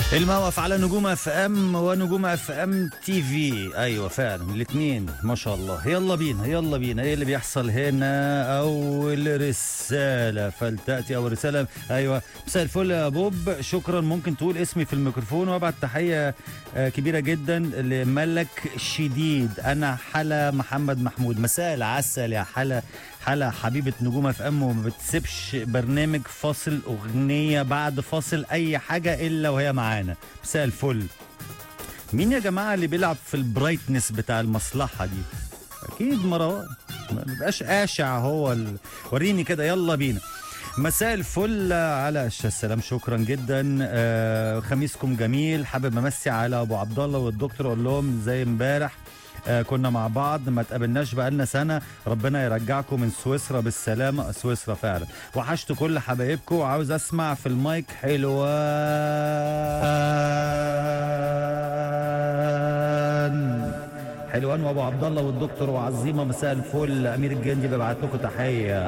الموقف على نجوم اف ام ونجوم اف ام تي في ايوه فعلا الاثنين ما شاء الله يلا بينا يلا بينا ايه اللي بيحصل هنا اول رساله فلتاتي اول رساله ايوه مساء الفل يا بوب شكرا ممكن تقول اسمي في الميكروفون وابعت تحيه آه، كبيره جدا لملك شديد انا حلا محمد محمود مساء العسل يا حلا حلا حبيبه نجوم اف ام وما بتسيبش برنامج فاصل اغنيه بعد فاصل اي حاجه الا وهي معانا مساء الفل مين يا جماعه اللي بيلعب في البرايتنس بتاع المصلحه دي اكيد مروان ما بيبقاش قاشع هو ال... وريني كده يلا بينا مساء الفل على السلام شكرا جدا آه خميسكم جميل حابب امسي على ابو عبد الله والدكتور اقول لهم زي امبارح آه كنا مع بعض ما تقابلناش بقالنا سنه ربنا يرجعكم من سويسرا بالسلامه سويسرا فعلا وحشت كل حبايبكم وعاوز اسمع في المايك حلوان حلوان وابو عبد الله والدكتور وعزيمه مساء الفل امير الجندي ببعت لكم تحيه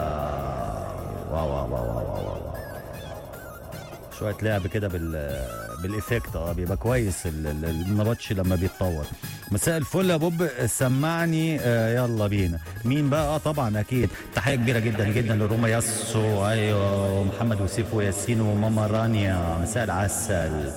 واو واو واو واو واو واو. شويه لعب كده بال بالافكت اه بيبقى كويس ال- ال- النبطش لما بيتطور مساء الفل يا بوب سمعني آه يلا بينا مين بقى اه طبعا اكيد تحيه كبيره جدا جدا لروما ياسو ايوه ومحمد وسيف وياسين وماما رانيا مساء العسل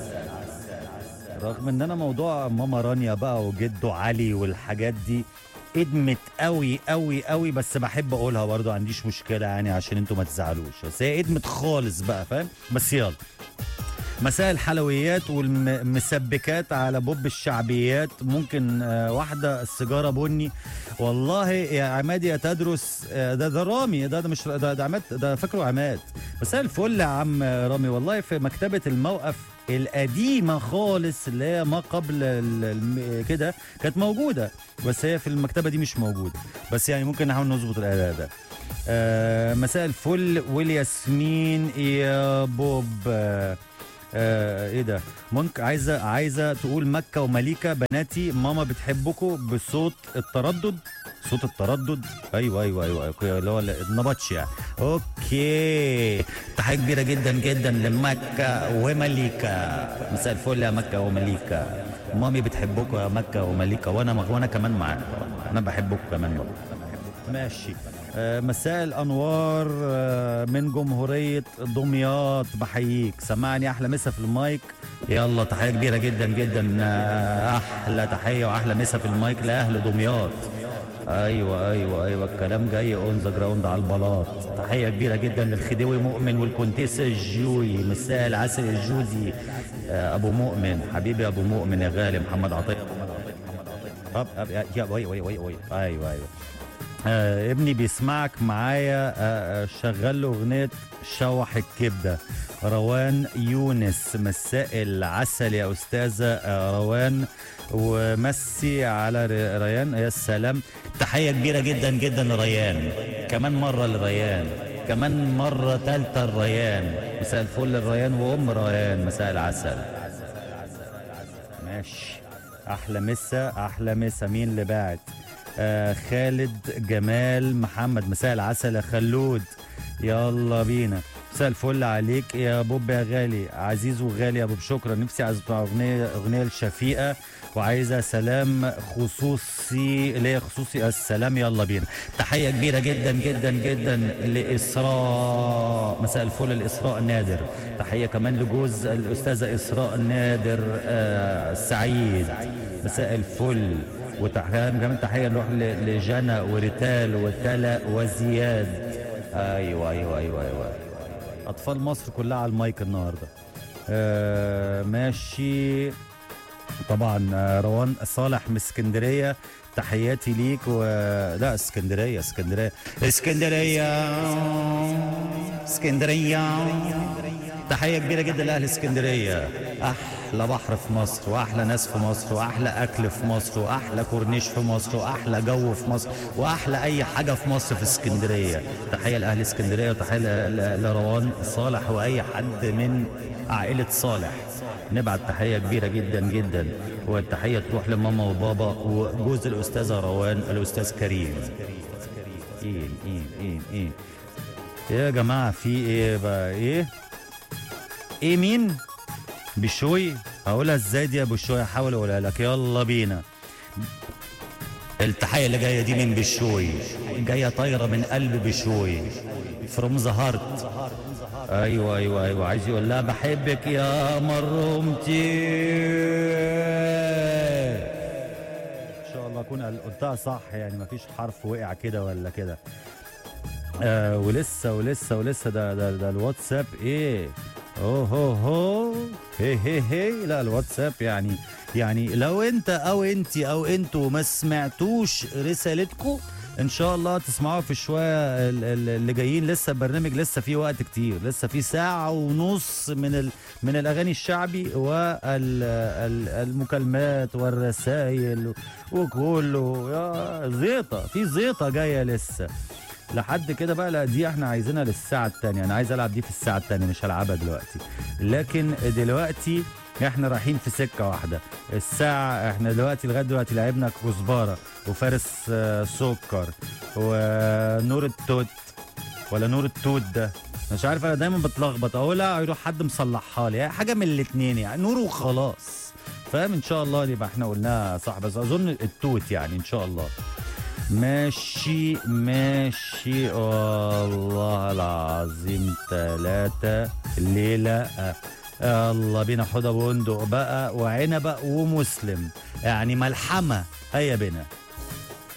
رغم ان انا موضوع ماما رانيا بقى وجده علي والحاجات دي ادمت قوي قوي قوي بس بحب اقولها برضو ما عنديش مشكله يعني عشان انتوا ما تزعلوش بس هي ادمت خالص بقى فاهم بس يلا مساء الحلويات والمسبكات على بوب الشعبيات ممكن آه، واحده السيجاره بني والله يا عماد يا تدرس آه، ده ده رامي ده ده مش ده, ده عماد ده فاكره عماد مساء الفل يا عم رامي والله في مكتبه الموقف القديمه خالص اللي هي ما قبل ال- الم- كده كانت موجوده بس هي في المكتبه دي مش موجوده بس يعني ممكن نحاول نظبط الاداء ده آه مساء الفل والياسمين يا بوب آه آه ايه ده ممكن عايزه عايزه تقول مكه ومليكه بناتي ماما بتحبكم بصوت التردد صوت التردد ايوه ايوه ايوه, أيوة اللي هو النبطش يعني اوكي تحيه كبيره جدا جدا لمكه ومليكه مساء الفل يا مكه ومليكه مامي بتحبكم يا مكه ومليكه وانا وانا كمان معاك انا بحبكم كمان برضه ماشي آه، مساء الانوار آه، من جمهوريه دمياط بحييك سمعني احلى مسا في المايك يلا تحيه كبيره جدا جدا آه، احلى تحيه واحلى مسا في المايك لاهل دمياط ايوه ايوه ايوه الكلام جاي اون ذا جراوند على البلاط تحيه كبيره جدا للخديوي مؤمن والكونتيس الجوي مساء العسل الجودي آه، ابو مؤمن حبيبي ابو مؤمن يا غالي محمد عطيه طب أب- يا يا- وي وي وي وي ايوه ايوه آه ابني بيسمعك معايا آه آه، شغل له اغنيه شوح الكبده روان يونس مساء العسل يا استاذه آه روان ومسي على ر- ريان يا سلام تحيه كبيره جدا جدا لريان كمان مره لريان كمان مره ثالثه لريان مساء الفل لريان وام ريان مساء العسل ماشي احلى مسا احلى مسا مين اللي باعت آه خالد جمال محمد مساء العسل يا خلود يلا بينا مساء الفل عليك يا بوب يا غالي عزيز وغالي يا بوب شكرا نفسي عايز بتاع اغنيه اغنيه الشفيقه وعايزه سلام خصوصي ليا خصوصي السلام يلا بينا تحيه كبيره جدا جدا جدا لاسراء مساء الفل الاسراء نادر تحيه كمان لجوز الاستاذه اسراء نادر آه سعيد مساء الفل وتحيه كمان تحيه نروح ل- لجنى وريتال وتلا وزياد ايوه ايوه ايوه ايوه اطفال مصر كلها على المايك النهارده آه ماشي طبعا آه، روان صالح من اسكندريه تحياتي ليك و لا اسكندريه اسكندريه اسكندريه اسكندريه تحيه كبيره جدا لاهل اسكندريه احلى بحر في مصر واحلى ناس في مصر واحلى اكل في مصر واحلى كورنيش في مصر واحلى جو في مصر واحلى اي حاجه في مصر في اسكندريه تحيه لاهل اسكندريه وتحيه ل- ل- لروان صالح واي حد من عائله صالح نبعت تحيه كبيره جدا جدا والتحيه تروح لماما وبابا وجوز الاستاذه روان الاستاذ كريم ايه ايه ايه ايه يا جماعه في ايه بقى ايه ايه مين بشوي هقولها ازاي دي يا بشوي احاول اقولها لك يلا بينا التحية اللي جاية دي من بشوي جاية طايرة من قلب بشوي فروم ذا هارت ايوه ايوه ايوه عايز يقول لها بحبك يا مرمتي ان شاء الله اكون قل- قلتها صح يعني مفيش حرف وقع كده ولا كده آه ولسه ولسه ولسه ده ده, ده الواتساب ايه اوه هو هو هي هي هي لا الواتساب يعني يعني لو انت او انت او انتوا ما سمعتوش رسالتكم ان شاء الله تسمعوها في شويه ال- ال- اللي جايين لسه البرنامج لسه فيه وقت كتير لسه فيه ساعه ونص من ال من الاغاني الشعبي والمكالمات والرسائل وكله يا زيطه في زيطه جايه لسه لحد كده بقى لا دي احنا عايزينها للساعة التانية انا عايز العب دي في الساعة التانية مش هلعبها دلوقتي لكن دلوقتي احنا رايحين في سكة واحدة الساعة احنا دلوقتي لغاية دلوقتي لعبنا كزبرة وفارس آه، سكر ونور التوت ولا نور التوت ده مش عارف انا دايما بتلخبط اقولها يروح حد مصلحها لي حاجة من الاتنين يعني نور وخلاص فاهم ان شاء الله يبقى احنا قلناها صح بس اظن التوت يعني ان شاء الله ماشي ماشي والله العظيم ثلاثة الليلة آه، الله بينا حوضة بندق بقى وعنبة ومسلم يعني ملحمة هيا بنا